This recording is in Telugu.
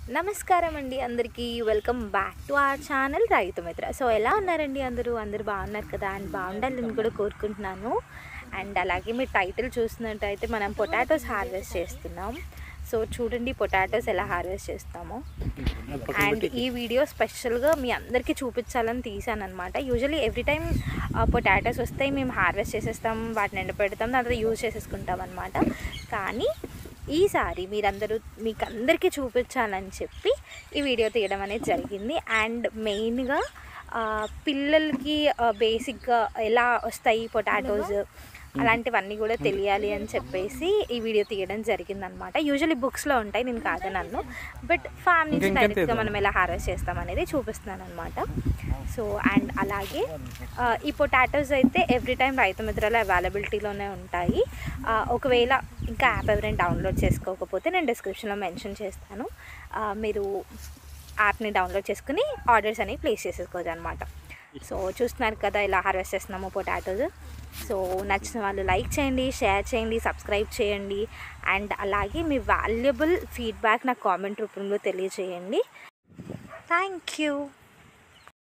నమస్కారం అండి అందరికీ welcome back to our channel Rythu Mitra so ఎలా ఉన్నారండి అందరూ అందరూ బాగున్నారు కదా అండ్ బాగుండాలని కూడా కోరుకుంటున్నాను అండ్ అలాగే మీరు టైటిల్ చూసినట్టయితే మనం పొటాటోస్ హార్వెస్ట్ చేస్తున్నాం సో చూడండి పొటాటోస్ ఎలా హార్వెస్ట్ చేస్తామో అండ్ ఈ వీడియో స్పెషల్గా మీ అందరికీ చూపించాలని తీసాను అనమాట యూజువలీ ఎవ్రీ టైం పొటాటోస్ వస్తాయి మేము హార్వెస్ట్ చేసేస్తాం వాటిని ఎండపెడతాం దాంట్లో యూజ్ చేసేసుకుంటాం అనమాట కానీ ఈసారి మీరందరూ మీకు అందరికీ చూపించాలని చెప్పి ఈ వీడియో తీయడం అనేది జరిగింది అండ్ మెయిన్గా పిల్లలకి బేసిక్గా ఎలా వస్తాయి పొటాటోస్ అలాంటివన్నీ కూడా తెలియాలి అని చెప్పేసి ఈ వీడియో తీయడం జరిగిందనమాట యూజువలీ బుక్స్లో ఉంటాయి నేను కాదు నన్ను బట్ ఫ్యామిలీస్ డైరెక్ట్గా మనం ఎలా హార్వెస్ట్ చేస్తాం అనేది చూపిస్తున్నాను అనమాట సో అండ్ అలాగే ఆ, ఈ పొటాటోస్ అయితే ఎవ్రీ టైం రైతు మిత్రలో అవైలబిలిటీలోనే ఉంటాయి ఆ, ఒకవేళ ఇంకా యాప్ ఎవరైనా డౌన్లోడ్ చేసుకోకపోతే నేను డిస్క్రిప్షన్లో మెన్షన్ చేస్తాను ఆ, మీరు యాప్ని డౌన్లోడ్ చేసుకుని ఆర్డర్స్ అనేవి ప్లేస్ చేసేసుకోవచ్చు అనమాట సో చూస్తున్నారు కదా ఇలా హార్వెస్ట్ చేస్తున్నాము పొటాటోస్ సో నచ్చిన వాళ్ళు లైక్ చేయండి షేర్ చేయండి సబ్స్క్రైబ్ చేయండి అండ్ అలాగే మీ వాల్యుబుల్ ఫీడ్బ్యాక్ నాకు కామెంట్ రూపంలో తెలియజేయండి థ్యాంక్ యూ